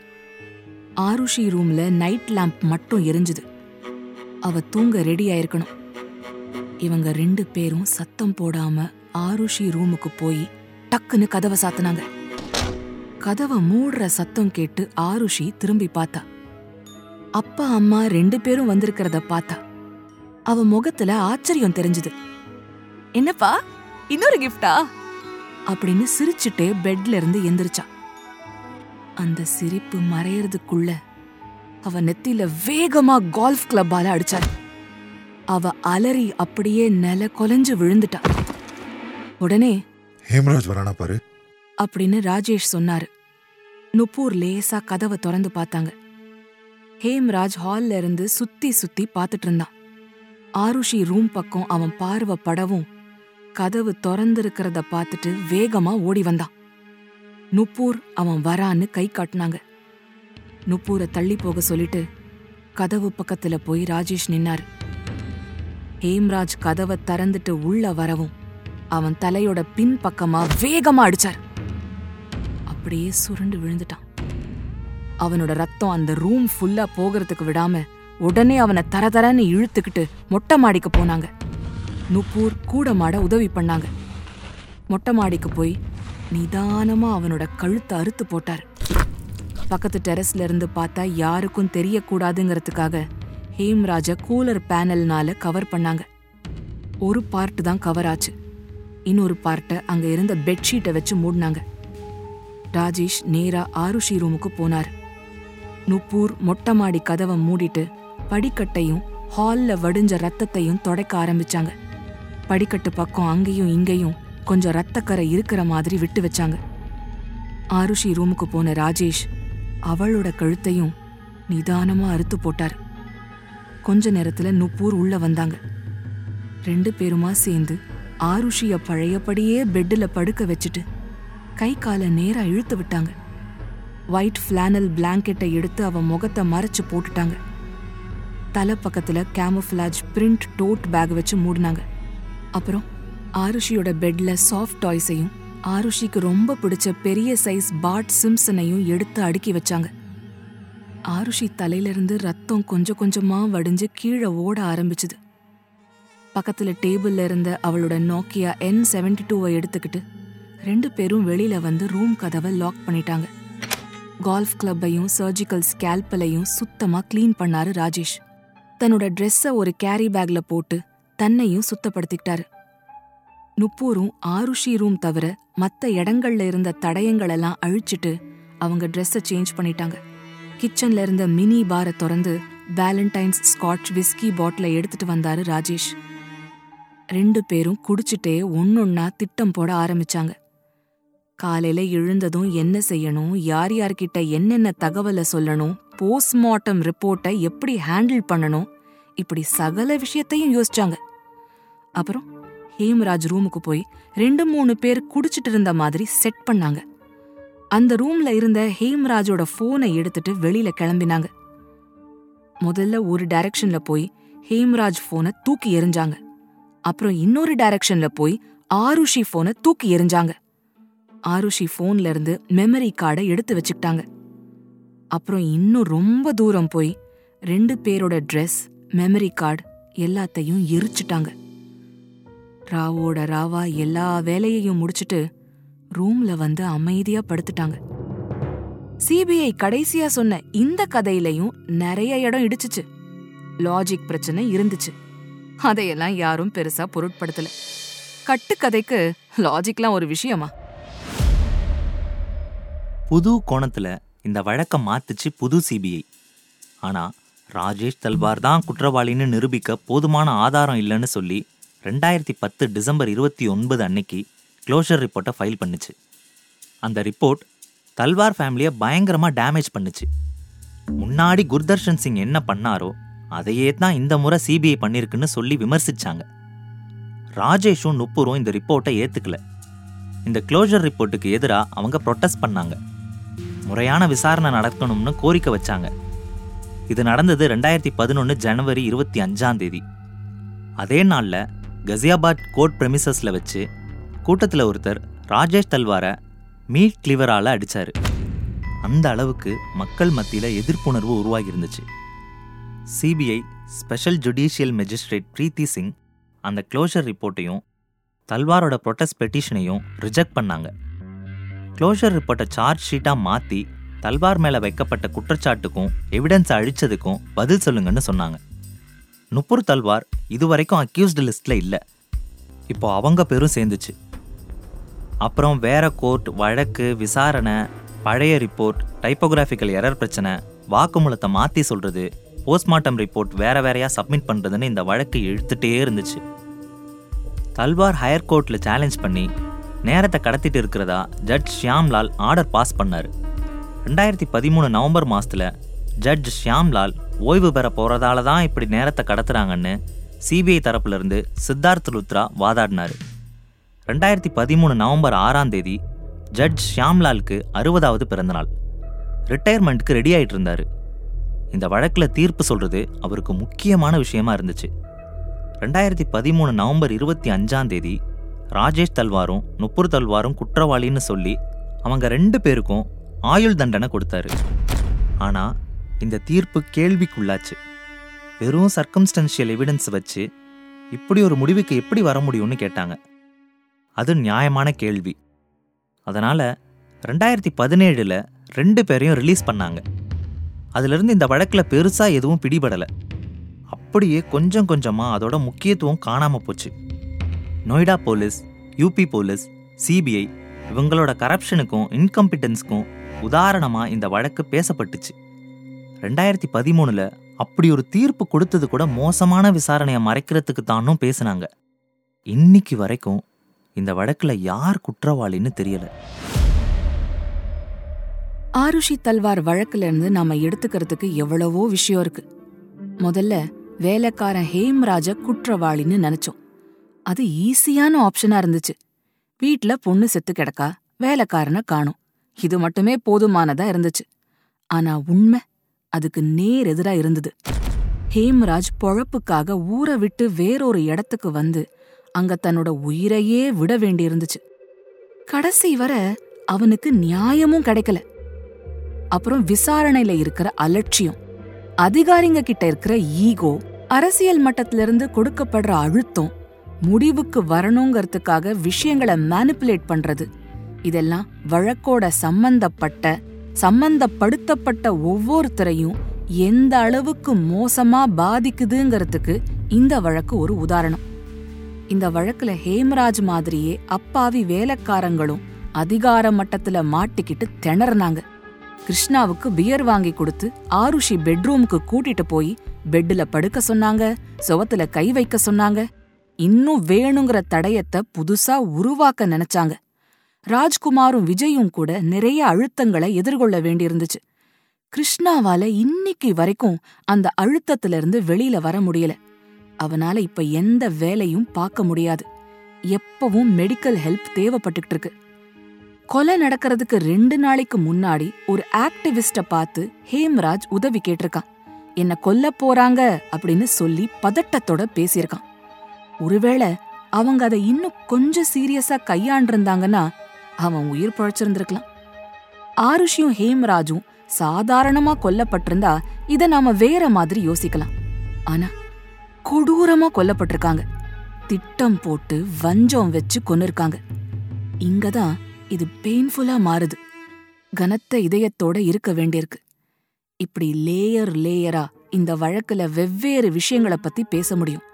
S1: ஆருஷி ரூம்ல நைட் லேம்ப் மட்டும் எரிஞ்சுது அவ தூங்க ரெடி ஆயிருக்கணும் இவங்க ரெண்டு பேரும் சத்தம் போடாம ஆருஷி ரூமுக்கு போய் டக்குன்னு கதவை சாத்துனாங்க கதவை மூடுற சத்தம் கேட்டு ஆருஷி திரும்பி பார்த்தா அப்பா அம்மா ரெண்டு பேரும் வந்திருக்கிறத பார்த்தா அவ முகத்துல ஆச்சரியம் தெரிஞ்சது என்னப்பா இன்னொரு கிஃப்டா அப்படின்னு சிரிச்சுட்டே பெட்ல இருந்து எந்திரிச்சா அந்த சிரிப்பு மறையறதுக்குள்ள அவ நெத்தியில வேகமா கால்ஃப் கிளப்பால அடிச்சாரு அவ அலறி அப்படியே நில கொலைஞ்சு விழுந்துட்டா உடனே
S4: ஹேம்ராஜ் வரானா பாரு
S1: அப்படின்னு ராஜேஷ் சொன்னாரு நுப்பூர் லேசா கதவை திறந்து பார்த்தாங்க ஹேம்ராஜ் ஹால்ல இருந்து சுத்தி சுத்தி பார்த்துட்டு இருந்தான் ஆருஷி ரூம் பக்கம் அவன் பார்வை படவும் கதவு திறந்திருக்கிறத பார்த்துட்டு வேகமா ஓடி வந்தான் நுப்பூர் அவன் வரான்னு கை காட்டினாங்க நுப்பூரை தள்ளி போக சொல்லிட்டு கதவு பக்கத்துல போய் ராஜேஷ் நின்னாரு ஹேம்ராஜ் கதவை திறந்துட்டு உள்ள வரவும் அவன் தலையோட பின் பக்கமா வேகமா அடிச்சார் அப்படியே சுருண்டு விழுந்துட்டான் அவனோட ரத்தம் அந்த ரூம் ஃபுல்லா போகிறதுக்கு விடாம உடனே அவனை தரதரன்னு இழுத்துக்கிட்டு மொட்டை மாடிக்கு போனாங்க நுப்பூர் கூட மாட உதவி பண்ணாங்க மொட்டை மாடிக்கு போய் நிதானமா அவனோட கழுத்தை அறுத்து போட்டார் பக்கத்து டெரஸ்ல இருந்து பார்த்தா யாருக்கும் தெரியக்கூடாதுங்கிறதுக்காக ஹேம்ராஜ கூலர் பேனல்னால கவர் பண்ணாங்க ஒரு பார்ட் தான் கவர் ஆச்சு இன்னொரு பார்ட்டை அங்க இருந்த பெட்ஷீட்டை வச்சு மூடினாங்க ராஜேஷ் நேரா ஆருஷி ரூமுக்கு போனார் நுப்பூர் மொட்டை மாடி கதவை மூடிட்டு படிக்கட்டையும் ஹால்ல வடிஞ்ச ரத்தத்தையும் தொடக்க ஆரம்பிச்சாங்க படிக்கட்டு பக்கம் அங்கேயும் இங்கேயும் கொஞ்சம் ரத்தக்கரை இருக்கிற மாதிரி விட்டு வச்சாங்க ஆருஷி ரூமுக்கு போன ராஜேஷ் அவளோட கழுத்தையும் நிதானமா அறுத்து போட்டார் கொஞ்ச நேரத்துல நுப்பூர் உள்ள வந்தாங்க ரெண்டு பேருமா சேர்ந்து ஆருஷிய பழையபடியே பெட்டுல படுக்க வச்சுட்டு கை காலை நேரா இழுத்து விட்டாங்க ஒயிட் ஃபிளானல் பிளாங்கெட்டை எடுத்து அவ முகத்தை மறைச்சு போட்டுட்டாங்க தலை பக்கத்துல கேமோஃபிளாஜ் பிரிண்ட் டோட் பேக் வச்சு மூடினாங்க அப்புறம் ஆருஷியோட பெட்ல சாஃப்ட் டாய்ஸையும் ஆருஷிக்கு ரொம்ப பிடிச்ச பெரிய சைஸ் பாட் சிம்சனையும் எடுத்து அடுக்கி வச்சாங்க ஆருஷி தலையிலிருந்து ரத்தம் கொஞ்சம் கொஞ்சமா வடிஞ்சு கீழே ஓட ஆரம்பிச்சுது பக்கத்துல டேபிள்ல இருந்த அவளோட நோக்கியா என் செவன்டி டூவை எடுத்துக்கிட்டு ரெண்டு பேரும் வெளியில வந்து ரூம் கதவை லாக் பண்ணிட்டாங்க கால்ஃப் கிளப்பையும் சர்ஜிக்கல் ஸ்கேல்பலையும் சுத்தமா க்ளீன் பண்ணாரு ராஜேஷ் தன்னோட ட்ரெஸ்ஸை ஒரு கேரி பேக்ல போட்டு தன்னையும் சுத்தப்படுத்திக்கிட்டாரு நுப்பூரும் ஆருஷி ரூம் தவிர மத்த இடங்கள்ல இருந்த தடயங்களெல்லாம் அழிச்சிட்டு அவங்க ட்ரெஸ்ஸை சேஞ்ச் பண்ணிட்டாங்க கிச்சன்ல இருந்த மினி பாரை திறந்து வேலண்டைன்ஸ் ஸ்காட்ச் விஸ்கி பாட்டில எடுத்துட்டு வந்தாரு ராஜேஷ் ரெண்டு பேரும் குடிச்சிட்டே ஒன்னொன்னா திட்டம் போட ஆரம்பிச்சாங்க காலையில எழுந்ததும் என்ன செய்யணும் யார் யார்கிட்ட என்னென்ன தகவலை சொல்லணும் போஸ்ட்மார்ட்டம் ரிப்போர்ட்டை எப்படி ஹேண்டில் பண்ணணும் இப்படி சகல விஷயத்தையும் யோசிச்சாங்க அப்புறம் ஹேம்ராஜ் ரூமுக்கு போய் ரெண்டு மூணு பேர் குடிச்சிட்டு இருந்த மாதிரி செட் பண்ணாங்க அந்த ரூம்ல இருந்த ஹேம்ராஜோட போனை எடுத்துட்டு வெளியில கிளம்பினாங்க முதல்ல ஒரு டைரக்ஷன்ல போய் ஹேம்ராஜ் போனை தூக்கி எறிஞ்சாங்க அப்புறம் இன்னொரு டைரக்ஷன்ல போய் ஆருஷி போனை தூக்கி எறிஞ்சாங்க ஆருஷி போன்ல இருந்து மெமரி கார்டை எடுத்து வச்சுக்கிட்டாங்க அப்புறம் இன்னும் ரொம்ப தூரம் போய் ரெண்டு பேரோட ட்ரெஸ் மெமரி கார்டு எல்லாத்தையும் எரிச்சிட்டாங்க ராவோட ராவா எல்லா வேலையையும் முடிச்சிட்டு ரூம்ல வந்து அமைதியா படுத்துட்டாங்க சிபிஐ கடைசியா சொன்ன இந்த கதையிலையும் நிறைய இடம் இடிச்சுச்சு லாஜிக் பிரச்சனை இருந்துச்சு அதையெல்லாம் யாரும் பெருசா பொருட்படுத்தல கட்டுக்கதைக்கு லாஜிக்லாம் ஒரு விஷயமா
S2: புது கோணத்துல இந்த வழக்கை மாத்துச்சு புது சிபிஐ ஆனா ராஜேஷ் தல்வார் தான் குற்றவாளின்னு நிரூபிக்க போதுமான ஆதாரம் இல்லைன்னு சொல்லி ரெண்டாயிரத்தி பத்து டிசம்பர் இருபத்தி ஒன்பது அன்னைக்கு க்ளோஷர் ரிப்போர்ட்டை ஃபைல் பண்ணுச்சு அந்த ரிப்போர்ட் தல்வார் ஃபேமிலியை பயங்கரமாக டேமேஜ் பண்ணுச்சு முன்னாடி குர்தர்ஷன் சிங் என்ன பண்ணாரோ அதையே தான் இந்த முறை சிபிஐ பண்ணியிருக்குன்னு சொல்லி விமர்சிச்சாங்க ராஜேஷும் நுப்பூரும் இந்த ரிப்போர்ட்டை ஏத்துக்கல இந்த க்ளோஷர் ரிப்போர்ட்டுக்கு எதிராக அவங்க ப்ரொட்டஸ்ட் பண்ணாங்க முறையான விசாரணை நடக்கணும்னு கோரிக்கை வச்சாங்க இது நடந்தது ரெண்டாயிரத்தி பதினொன்று ஜனவரி இருபத்தி அஞ்சாம் தேதி அதே நாளில் கசியாபாத் கோர்ட் பிரமிசஸில் வச்சு கூட்டத்தில் ஒருத்தர் ராஜேஷ் தல்வாரை மீட் கிளிவரால் அடிச்சாரு அந்த அளவுக்கு மக்கள் மத்தியில் எதிர்ப்புணர்வு உருவாகி இருந்துச்சு CBI special judicial magistrate Preeti Singh அந்த க்ளோஷர் ரிப்போர்ட்டையும் தல்வாரோட ப்ரொட்டஸ்ட் பெட்டிஷனையும் ரிஜெக்ட் பண்ணாங்க க்ளோஷர் ரிப்போர்ட்டை சார்ஜ் ஷீட்டாக மாற்றி தல்வார் மேலே வைக்கப்பட்ட குற்றச்சாட்டுக்கும் எவிடன்ஸை அழிச்சதுக்கும் பதில் சொல்லுங்கன்னு சொன்னாங்க நுப்பூர் தல்வார் இதுவரைக்கும் அக்யூஸ்டு லிஸ்ட்டில் இல்லை இப்போ அவங்க பேரும் சேர்ந்துச்சு அப்புறம் வேற கோர்ட் வழக்கு விசாரணை பழைய ரிப்போர்ட் டைப்போகிராஃபிக்கல் எரர் பிரச்சனை வாக்குமூலத்தை மாற்றி சொல்கிறது போஸ்ட்மார்ட்டம் ரிப்போர்ட் வேற வேறையா சப்மிட் பண்ணுறதுன்னு இந்த வழக்கு இழுத்துட்டே இருந்துச்சு தல்வார் ஹையர் கோர்ட்டில் சேலஞ்ச் பண்ணி நேரத்தை கடத்திட்டு இருக்கிறதா ஜட்ஜ் ஷியாம்லால் ஆர்டர் பாஸ் பண்ணார் ரெண்டாயிரத்தி பதிமூணு நவம்பர் மாதத்தில் ஜட்ஜ் ஷியாம்லால் ஓய்வு பெற போகிறதால தான் இப்படி நேரத்தை கடத்துறாங்கன்னு சிபிஐ தரப்புலேருந்து சித்தார்த் லுத்ரா வாதாடினார் ரெண்டாயிரத்தி பதிமூணு நவம்பர் ஆறாம் தேதி ஜட்ஜ் ஷியாம்லாலுக்கு அறுபதாவது பிறந்தநாள் ரிட்டையர்மெண்ட்டுக்கு ரெடி ஆயிட்டு இருந்தார் இந்த வழக்கில் தீர்ப்பு சொல்கிறது அவருக்கு முக்கியமான விஷயமா இருந்துச்சு ரெண்டாயிரத்தி பதிமூணு நவம்பர் இருபத்தி அஞ்சாம் தேதி ராஜேஷ் தல்வாரும் நுப்பூர் தல்வாரும் குற்றவாளின்னு சொல்லி அவங்க ரெண்டு பேருக்கும் ஆயுள் தண்டனை கொடுத்தாரு ஆனா இந்த தீர்ப்பு கேள்விக்குள்ளாச்சு வெறும் சர்க்கம்ஸ்டன்ஷியல் எவிடன்ஸ் வச்சு இப்படி ஒரு முடிவுக்கு எப்படி வர முடியும்னு கேட்டாங்க அது நியாயமான கேள்வி அதனால ரெண்டாயிரத்தி பதினேழுல ரெண்டு பேரையும் ரிலீஸ் பண்ணாங்க அதிலிருந்து இந்த வழக்கில் பெருசா எதுவும் பிடிபடலை அப்படியே கொஞ்சம் கொஞ்சமா அதோட முக்கியத்துவம் காணாம போச்சு Noida police UP police CBI இவங்களோட கரப்ஷனுக்கும் இன்கம்பிட்டன்ஸ்க்கும் உதாரணமா இந்த வழக்கு பேசப்பட்டுச்சு ரெண்டாயிரத்தி பதிமூணுல அப்படி ஒரு தீர்ப்பு கொடுத்தது கூட மோசமான விசாரணையை மறைக்கிறதுக்கு தானும் பேசுனாங்க இன்னைக்கு வரைக்கும் இந்த வழக்குல யார் குற்றவாளின்னு தெரியல
S1: ஆருஷி தல்வார் வழக்குல இருந்து நாம எடுத்துக்கிறதுக்கு எவ்வளவோ விஷயம் இருக்கு முதல்ல வேலைக்காரன் ஹேம்ராஜ குற்றவாளின்னு நினைச்சோம் அது ஈஸியான ஆப்ஷனா இருந்துச்சு வீட்ல பொண்ணு செத்து கிடக்கா வேலைக்காரனை காணோம் இது மட்டுமே போதுமானதா இருந்துச்சு ஆனா உண்மை அதுக்கு நேர் எதிரா இருந்தது ஹேம்ராஜ் பொழப்புக்காக ஊரை விட்டு வேறொரு இடத்துக்கு வந்து அங்க தன்னோட உயிரையே விட வேண்டியிருந்துச்சு கடைசி வரை அவனுக்கு நியாயமும் கிடைக்கல அப்புறம் விசாரணையில இருக்கிற அலட்சியம் அதிகாரிங்க கிட்ட இருக்கிற ஈகோ அரசியல் மட்டத்திலிருந்து கொடுக்கப்படுற அழுத்தம் முடிவுக்கு வரணுங்கிறதுக்காக விஷயங்களை மேனிப்புலேட் பண்றது இதெல்லாம் வழக்கோட சம்பந்தப்பட்ட சம்பந்தப்படுத்தப்பட்ட ஒவ்வொருத்தரையும் எந்த அளவுக்கு மோசமா பாதிக்குதுங்கிறதுக்கு இந்த வழக்கு ஒரு உதாரணம் இந்த வழக்குல ஹேமராஜ் மாதிரியே அப்பாவி வேலைக்காரங்களும் அதிகார மட்டத்துல மாட்டிக்கிட்டு திணறினாங்க கிருஷ்ணாவுக்கு பியர் வாங்கி கொடுத்து ஆருஷி பெட்ரூமுக்கு கூட்டிட்டு போய் பெட்டுல படுக்க சொன்னாங்க சுவத்துல கை வைக்க சொன்னாங்க இன்னும் வேணுங்கிற தடயத்தை புதுசா உருவாக்க நினைச்சாங்க ராஜ்குமாரும் விஜயும் கூட நிறைய அழுத்தங்களை எதிர்கொள்ள வேண்டியிருந்துச்சு கிருஷ்ணாவால இன்னைக்கு வரைக்கும் அந்த அழுத்தத்துல இருந்து வெளியில வர முடியல அவனால இப்ப எந்த வேலையும் பார்க்க முடியாது எப்பவும் மெடிக்கல் ஹெல்ப் தேவைப்பட்டுக்கிட்டு இருக்கு கொலை நடக்கிறதுக்கு ரெண்டு நாளைக்கு முன்னாடி ஒரு ஆக்டிவிஸ்ட பார்த்து ஹேம்ராஜ் உதவி கேட்டிருக்கான் என்ன கொல்ல போறாங்க அப்படின்னு சொல்லி பதட்டத்தோட பேசியிருக்கான் ஒருவேளை அவங்க அதை இன்னும் கொஞ்சம் சீரியஸா கையாண்டிருந்தாங்கன்னா அவன் உயிர் பழைச்சிருந்திருக்கலாம் ஆருஷியும் ஹேம்ராஜும் சாதாரணமா கொல்லப்பட்டிருந்தா இத நாம வேற மாதிரி யோசிக்கலாம் ஆனா கொடூரமா கொல்லப்பட்டிருக்காங்க திட்டம் போட்டு வஞ்சம் வச்சு கொன்னிருக்காங்க இங்கதான் இது பெயின்ஃபுல்லா மாறுது கனத்த இதயத்தோட இருக்க வேண்டியிருக்கு இப்படி லேயர் லேயரா இந்த வழக்குல வெவ்வேறு விஷயங்கள பத்தி பேச முடியும்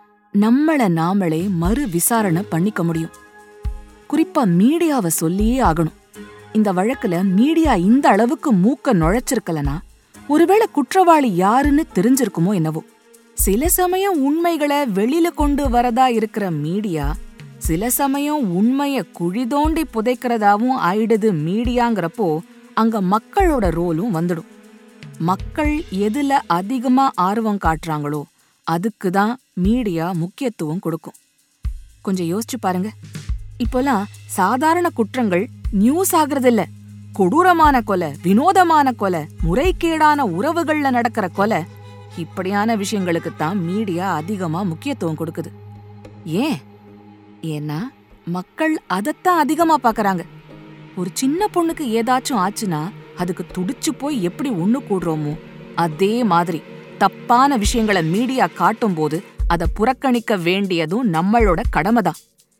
S1: நம்மள நாமளே மறு விசாரணை பண்ணிக்க முடியும் குறிப்பா மீடியாவை சொல்லியே ஆகணும் இந்த வழக்குல மீடியா இந்த அளவுக்கு மூக்க நுழைச்சிருக்கலனா ஒருவேளை குற்றவாளி யாருன்னு தெரிஞ்சிருக்குமோ என்னவோ சில சமயம் உண்மைகளை வெளியில கொண்டு வரதா இருக்கிற மீடியா சில சமயம் உண்மைய குழி தோண்டி புதைக்கிறதாவும் ஆயிடுது மீடியாங்கிறப்போ அங்க மக்களோட ரோலும் வந்துடும் மக்கள் எதுல அதிகமா ஆர்வம் காட்டுறாங்களோ அதுக்கு தான் மீடியா முக்கியத்துவம் கொடுக்கும் கொஞ்சம் யோசிச்சு பாருங்க இப்போலாம் சாதாரண குற்றங்கள் நியூஸ் ஆகுறதில்ல கொடூரமான கொலை வினோதமான கொலை முறைகேடான உறவுகள்ல நடக்கிற கொலை இப்படியான விஷயங்களுக்கு தான் மீடியா அதிகமா முக்கியத்துவம் கொடுக்குது ஏன் ஏன்னா மக்கள் அதைத்தான் அதிகமா பாக்கறாங்க ஒரு சின்ன பொண்ணுக்கு ஏதாச்சும் ஆச்சுன்னா அதுக்கு துடிச்சு போய் எப்படி ஒண்ணு கூடுறோமோ அதே மாதிரி தப்பான விஷயங்களை மீடியா காட்டும் போது அதை புறக்கணிக்க வேண்டியதும் நம்மளோட கடமைதான்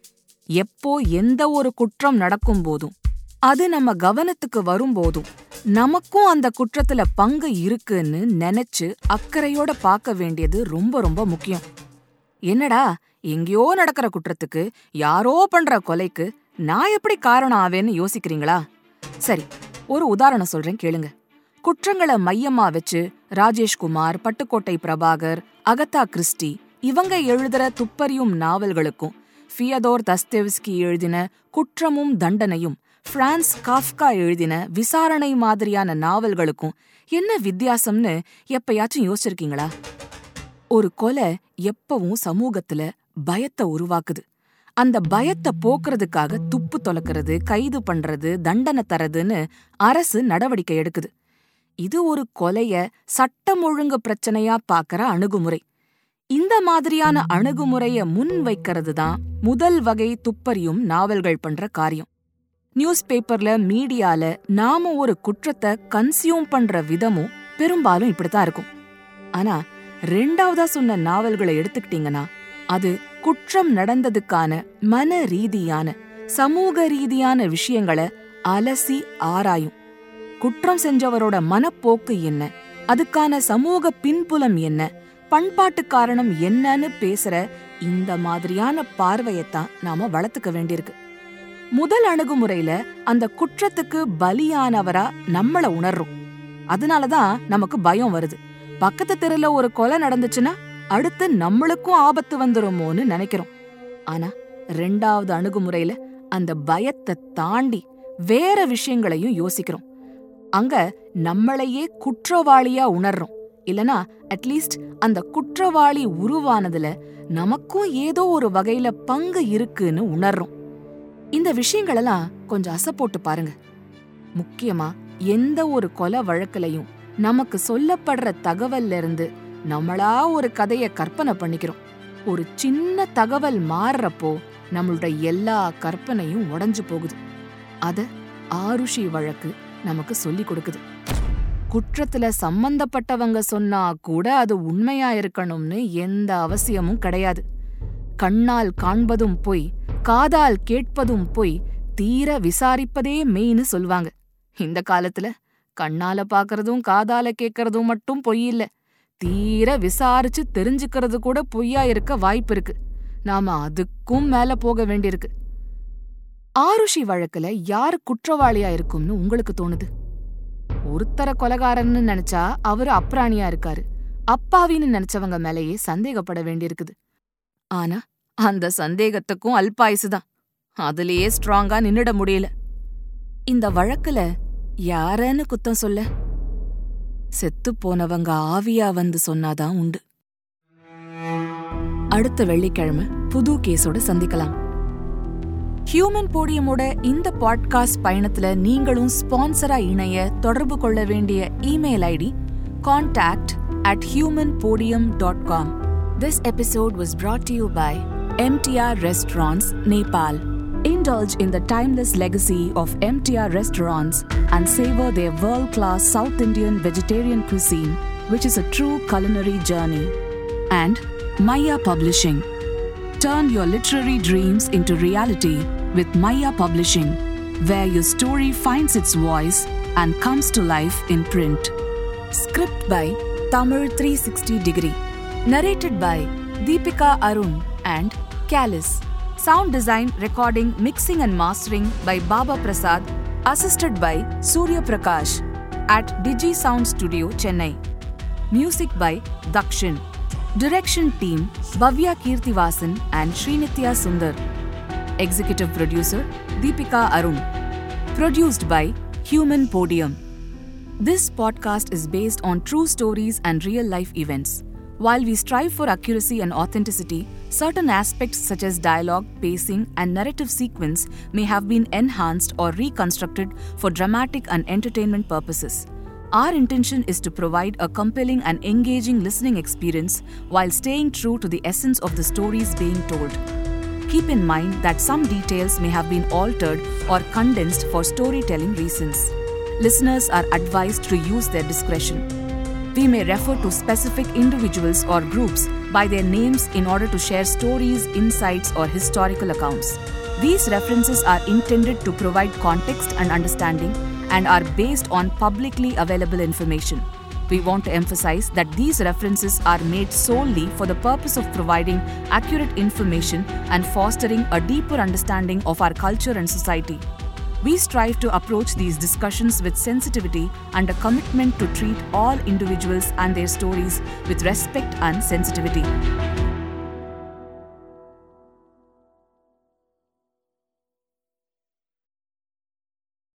S1: எப்போ எந்த ஒரு குற்றம் நடக்கும் போதும் அது நம்ம கவனத்துக்கு வரும்போதும் நமக்கும் அந்த குற்றத்துல பங்கு இருக்குன்னு நினைச்சு அக்கறையோட பார்க்க வேண்டியது ரொம்ப ரொம்ப முக்கியம் என்னடா எங்கேயோ நடக்கிற குற்றத்துக்கு யாரோ பண்ற கொலைக்கு நான் எப்படி காரணம் ஆவேன்னு யோசிக்கிறீங்களா சரி ஒரு உதாரணம் சொல்றேன் கேளுங்க குற்றங்களை மையமா வச்சு ராஜேஷ்குமார் பட்டுக்கோட்டை பிரபாகர் அகதா கிறிஸ்டி இவங்க எழுதுற துப்பறியும் நாவல்களுக்கும் ஃபியதோர் தஸ்தெவ்ஸ்கி எழுதின குற்றமும் தண்டனையும் பிரான்ஸ் காஃப்கா எழுதின விசாரணை மாதிரியான நாவல்களுக்கும் என்ன வித்தியாசம்னு எப்பயாச்சும் யோசிச்சிருக்கீங்களா ஒரு கொலை எப்பவும் சமூகத்துல பயத்தை உருவாக்குது அந்த பயத்தை போக்குறதுக்காக துப்பு தொலைக்கிறது கைது பண்றது தண்டனை தரதுன்னு அரசு நடவடிக்கை எடுக்குது இது ஒரு கொலைய சட்டம் ஒழுங்கு பிரச்சனையா பாக்கற அணுகுமுறை இந்த மாதிரியான அணுகுமுறைய முன் வைக்கிறது தான் முதல் வகை துப்பறியும் நாவல்கள் பண்ற காரியம் நியூஸ் பேப்பர்ல மீடியால நாம ஒரு குற்றத்தை கன்சியூம் பண்ற விதமும் பெரும்பாலும் இப்படித்தான் இருக்கும் ஆனா ரெண்டாவதா சொன்ன நாவல்களை எடுத்துக்கிட்டீங்கன்னா அது குற்றம் நடந்ததுக்கான மன ரீதியான சமூக ரீதியான விஷயங்களை அலசி ஆராயும் குற்றம் செஞ்சவரோட மனப்போக்கு என்ன அதுக்கான சமூக பின்புலம் என்ன பண்பாட்டு காரணம் என்னன்னு பேசுற இந்த மாதிரியான பார்வையத்தான் நாம வளர்த்துக்க வேண்டியிருக்கு முதல் அணுகுமுறையில அந்த குற்றத்துக்கு பலியானவரா நம்மள உணர்றோம் அதனாலதான் நமக்கு பயம் வருது பக்கத்து தெருல ஒரு கொலை நடந்துச்சுன்னா அடுத்து நம்மளுக்கும் ஆபத்து வந்துருமோன்னு நினைக்கிறோம் ஆனா ரெண்டாவது அணுகுமுறையில அந்த பயத்தை தாண்டி வேற விஷயங்களையும் யோசிக்கிறோம் அங்க நம்மளையே குற்றவாளியா உணர்றோம் இல்லனா அட்லீஸ்ட் அந்த குற்றவாளி உருவானதுல நமக்கும் ஏதோ ஒரு வகையில பங்கு இருக்குன்னு உணர்றோம் இந்த விஷயங்களெல்லாம் கொஞ்சம் அசை போட்டு பாருங்க முக்கியமா எந்த ஒரு கொலை வழக்குலையும் நமக்கு சொல்லப்படுற தகவல்ல இருந்து நம்மளா ஒரு கதைய கற்பனை பண்ணிக்கிறோம் ஒரு சின்ன தகவல் மாறுறப்போ நம்மளோட எல்லா கற்பனையும் உடைஞ்சு போகுது அத ஆருஷி வழக்கு நமக்கு சொல்லி கொடுக்குது குற்றத்துல சம்பந்தப்பட்டவங்க சொன்னா கூட அது உண்மையா இருக்கணும்னு எந்த அவசியமும் கிடையாது கண்ணால் காண்பதும் பொய் காதால் கேட்பதும் பொய் தீர விசாரிப்பதே மெய்னு சொல்வாங்க இந்த காலத்துல கண்ணால பாக்கறதும் காதால கேட்கறதும் மட்டும் பொய் இல்ல தீர விசாரிச்சு தெரிஞ்சுக்கிறது கூட பொய்யா இருக்க வாய்ப்பு இருக்கு நாம அதுக்கும் மேல போக வேண்டியிருக்கு ஆருஷி வழக்குல யாரு குற்றவாளியா இருக்கும்னு உங்களுக்கு தோணுது ஒருத்தர கொலகாரன்னு நினைச்சா அவரு அப்ராணியா இருக்காரு அப்பாவின்னு நினைச்சவங்க மேலேயே சந்தேகப்பட வேண்டியிருக்குது ஆனா அந்த சந்தேகத்துக்கும் அல்பாயுசுதான் அதுலயே ஸ்ட்ராங்கா நின்னுட முடியல இந்த வழக்குல யாரன்னு குத்தம் சொல்ல செத்து போனவங்க ஆவியா வந்து சொன்னாதான் உண்டு அடுத்த வெள்ளிக்கிழமை புது கேஸோட சந்திக்கலாம் ஹியூமன் போடியமோட இந்த பாட்காஸ்ட் பயணத்துல நீங்களும் ஸ்பான்சரா இணைய தொடர்பு கொள்ள வேண்டிய email ID contact at humanpodium.com. This episode was brought to you by MTR Restaurants, Nepal. Indulge in the timeless legacy of MTR restaurants and savor their world class South Indian vegetarian cuisine, which is a true culinary journey. And Maya Publishing. Turn your literary dreams into reality with Maya Publishing, where your story finds its voice and comes to life in print. Script by Tamil 360 Degree. Narrated by Deepika Arun and Callus. Sound design, recording, mixing, and mastering by Baba Prasad, assisted by Surya Prakash at Digi Sound Studio, Chennai. Music by Dakshin. Direction team Bhavya Kirtivasan and Srinitya Sundar. Executive producer Deepika Arun. Produced by Human Podium. This podcast is based on true stories and real life events. While we strive for accuracy and authenticity, certain aspects such as dialogue, pacing, and narrative sequence may have been enhanced or reconstructed for dramatic and entertainment purposes. Our intention is to provide a compelling and engaging listening experience while staying true to the essence of the stories being told. Keep in mind that some details may have been altered or condensed for storytelling reasons. Listeners are advised to use their discretion. We may refer to specific individuals or groups by their names in order to share stories, insights, or historical accounts. These references are intended to provide context and understanding and are based on publicly available information. We want to emphasize that these references are made solely for the purpose of providing accurate information and fostering a deeper understanding of our culture and society. We strive to approach these discussions with sensitivity and a commitment to treat all individuals and their stories with respect and sensitivity.